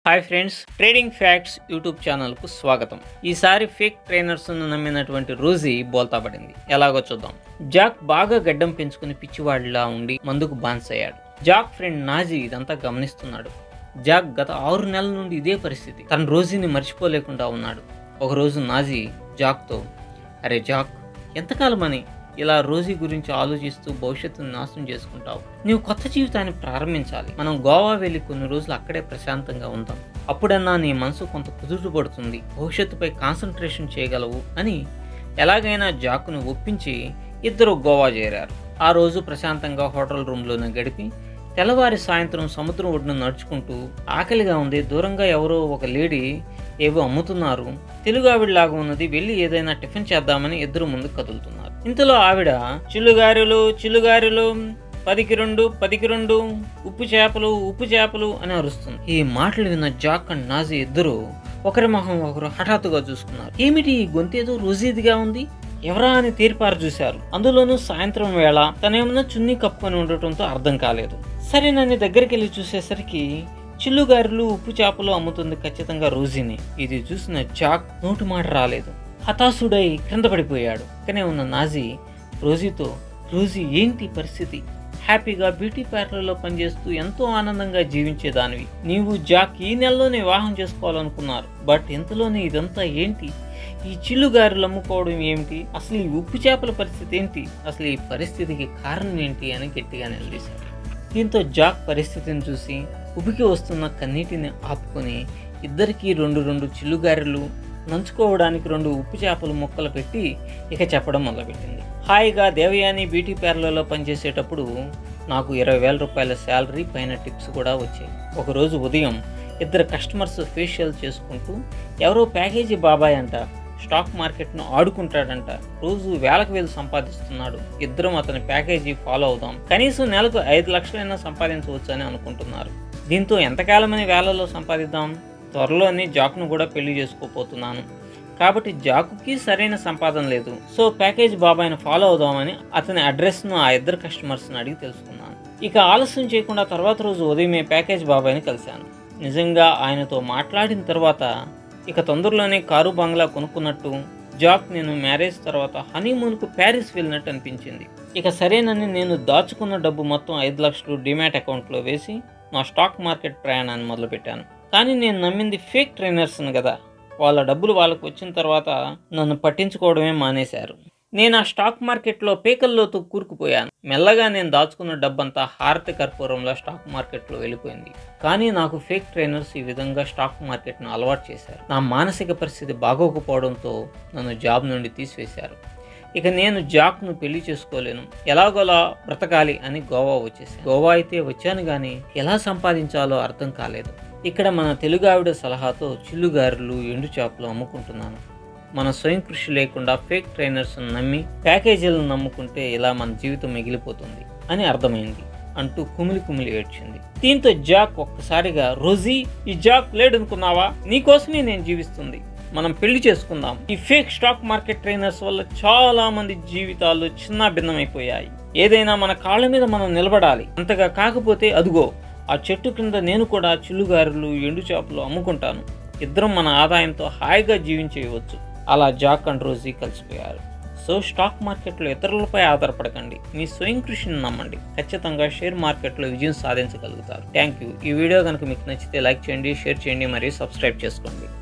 hi friends trading facts YouTube ఛానల్కు స్వాగతం ఈసారి ఫేక్ ట్రైనర్స్ను నమ్మినటువంటి రోజీ బోల్తా పడింది ఎలాగో చూద్దాం జాక్ బాగా గడ్డం పెంచుకుని పిచ్చివాడిలా ఉండి మందుకు బాన్సయ్యాడు జాక్ ఫ్రెండ్ నాజీ ఇదంతా గమనిస్తున్నాడు జాక్ గత ఆరు నెలల నుండి ఇదే పరిస్థితి తన రోజీని మర్చిపోలేకుండా ఉన్నాడు ఒకరోజు నాజీ జాక్తో అరే జాక్ ఎంతకాలమని ఇలా రోజీ గురించి ఆలోచిస్తూ భవిష్యత్తును నాశనం చేసుకుంటావు నీవు కొత్త జీవితాన్ని ప్రారంభించాలి మనం గోవా వెళ్ళి కొన్ని రోజులు అక్కడే ప్రశాంతంగా ఉందాం అప్పుడన్నా నీ మనసు కొంత కుదుటపడుతుంది భవిష్యత్తుపై కాన్సన్ట్రేషన్ చేయగలవు అని ఎలాగైనా జాకును ఒప్పించి ఇద్దరు గోవా చేరారు ఆ రోజు ప్రశాంతంగా హోటల్ రూమ్లోనే గడిపి తెల్లవారి సాయంత్రం సముద్రం ఒడ్డున నడుచుకుంటూ ఆకలిగా ఉంది దూరంగా ఎవరో ఒక లేడీ ఏవో అమ్ముతున్నారు తెలుగు ఆవిడలాగా ఉన్నది వెళ్ళి ఏదైనా టిఫిన్ చేద్దామని ఇద్దరు ముందు కదులుతున్నారు ఇంతలో ఆవిడ చిల్లుగారెలు చిల్లుగారెలు పదికి రెండు పదికి రెండు ఉప్పు చేపలు ఉప్పు చేపలు అని అరుస్తుంది ఈ మాటలు విన్న జాక్ అండ్ నాజీ ఇద్దరు ఒకరి మొహం ఒకరు హఠాత్తుగా చూసుకున్నారు ఏమిటి ఈ గొంతేదో రోజీదిగా ఉంది ఎవరా అని తీర్పారు చూశారు అందులోనూ సాయంత్రం వేళ తనేమన్నా చున్నీ కప్పుకొని ఉండటంతో అర్థం కాలేదు సరే నన్ను దగ్గరికి వెళ్ళి చూసేసరికి చిల్లుగారులు ఉప్పు చేపలు అమ్ముతుంది ఖచ్చితంగా రోజీని ఇది చూసిన జాక్ నోటి మాట రాలేదు హతాశుడై క్రింద పడిపోయాడు పక్కనే ఉన్న నాజీ రోజీతో రోజీ ఏంటి పరిస్థితి హ్యాపీగా బ్యూటీ పార్లర్లో పనిచేస్తూ ఎంతో ఆనందంగా జీవించేదానివి నీవు జాక్ ఈ నెలలోనే వివాహం చేసుకోవాలనుకున్నారు బట్ ఇంతలోనే ఇదంతా ఏంటి ఈ చిల్లుగారులు అమ్ముకోవడం ఏమిటి అసలు ఈ ఉప్పు చేపల పరిస్థితి ఏంటి అసలు ఈ పరిస్థితికి కారణం ఏంటి అని గట్టిగా నిలదీశాడు దీంతో జాక్ పరిస్థితిని చూసి ఉబికి వస్తున్న కన్నీటిని ఆపుకొని ఇద్దరికి రెండు రెండు చిల్లుగారెలు నంచుకోవడానికి రెండు ఉప్పు చేపలు ముక్కలు పెట్టి ఇక చెప్పడం మొదలుపెట్టింది హాయిగా దేవయాని బ్యూటీ పార్లర్లో పనిచేసేటప్పుడు నాకు ఇరవై వేల రూపాయల శాలరీ పైన టిప్స్ కూడా వచ్చాయి ఒకరోజు ఉదయం ఇద్దరు కస్టమర్స్ ఫేషియల్ చేసుకుంటూ ఎవరో ప్యాకేజీ బాబాయ్ అంట స్టాక్ మార్కెట్ను ఆడుకుంటాడంట రోజు వేలకు వేలు సంపాదిస్తున్నాడు ఇద్దరం అతని ప్యాకేజీ ఫాలో అవుదాం కనీసం నెలకు ఐదు లక్షలైనా సంపాదించవచ్చు అని అనుకుంటున్నారు దీంతో ఎంతకాలమని వేలలో సంపాదిద్దాం త్వరలోనే జాక్ను కూడా పెళ్లి చేసుకోపోతున్నాను కాబట్టి జాకుకి సరైన సంపాదన లేదు సో ప్యాకేజ్ బాబాయ్ని ఫాలో అవుదామని అతని అడ్రస్ను ఆ ఇద్దరు కస్టమర్స్ని అడిగి తెలుసుకున్నాను ఇక ఆలస్యం చేయకుండా తర్వాత రోజు ఉదయమే ప్యాకేజ్ బాబాయ్ని కలిశాను నిజంగా ఆయనతో మాట్లాడిన తర్వాత ఇక తొందరలోనే కారు బంగ్లా కొనుక్కున్నట్టు జాక్ నేను మ్యారేజ్ తర్వాత హనీమూన్కు ప్యారిస్ వెళ్ళినట్టు అనిపించింది ఇక సరేనని నేను దాచుకున్న డబ్బు మొత్తం ఐదు లక్షలు డిమాట్ అకౌంట్లో వేసి నా స్టాక్ మార్కెట్ ప్రయాణాన్ని మొదలుపెట్టాను కానీ నేను నమ్మింది ఫేక్ ట్రైనర్స్ని కదా వాళ్ళ డబ్బులు వాళ్ళకు వచ్చిన తర్వాత నన్ను పట్టించుకోవడమే మానేశారు నేను ఆ స్టాక్ మార్కెట్లో పేకల్లోతూ కూరుకుపోయాను మెల్లగా నేను దాచుకున్న డబ్బంతా హారతి కర్పూరంలో స్టాక్ మార్కెట్లో వెళ్ళిపోయింది కానీ నాకు ఫేక్ ట్రైనర్స్ ఈ విధంగా స్టాక్ మార్కెట్ను అలవాటు చేశారు నా మానసిక పరిస్థితి బాగోకపోవడంతో నన్ను జాబ్ నుండి తీసివేశారు ఇక నేను జాక్ను పెళ్లి చేసుకోలేను ఎలాగోలా బ్రతకాలి అని గోవా వచ్చేసాను గోవా అయితే వచ్చాను కానీ ఎలా సంపాదించాలో అర్థం కాలేదు ఇక్కడ మన తెలుగు ఆవిడ సలహాతో చిల్లుగారులు ఎండు చేపలు అమ్ముకుంటున్నాను మన స్వయం కృషి లేకుండా ఫేక్ ట్రైనర్స్ నమ్మి ప్యాకేజీలను నమ్ముకుంటే ఇలా మన జీవితం మిగిలిపోతుంది అని అర్థమైంది అంటూ కుమిలి కుమిలి ఏడ్చింది దీంతో జాక్ ఒక్కసారిగా రోజీ ఈ జాక్ లేడనుకున్నావా నీకోసమే నేను జీవిస్తుంది మనం పెళ్లి చేసుకుందాం ఈ ఫేక్ స్టాక్ మార్కెట్ ట్రైనర్స్ వల్ల చాలా మంది జీవితాలు చిన్న భిన్నమైపోయాయి ఏదైనా మన కాళ్ళ మీద మనం నిలబడాలి అంతగా కాకపోతే అదుగో ఆ చెట్టు కింద నేను కూడా చిల్లుగారులు ఎండు చేపలు అమ్ముకుంటాను ఇద్దరం మన ఆదాయంతో హాయిగా జీవించేయవచ్చు అలా జాక్ అండ్ రోజీ కలిసిపోయారు సో స్టాక్ మార్కెట్లో ఇతరులపై ఆధారపడకండి మీ స్వయం కృషిని నమ్మండి ఖచ్చితంగా షేర్ మార్కెట్లో విజయం సాధించగలుగుతారు థ్యాంక్ యూ ఈ వీడియో కనుక మీకు నచ్చితే లైక్ చేయండి షేర్ చేయండి మరియు సబ్స్క్రైబ్ చేసుకోండి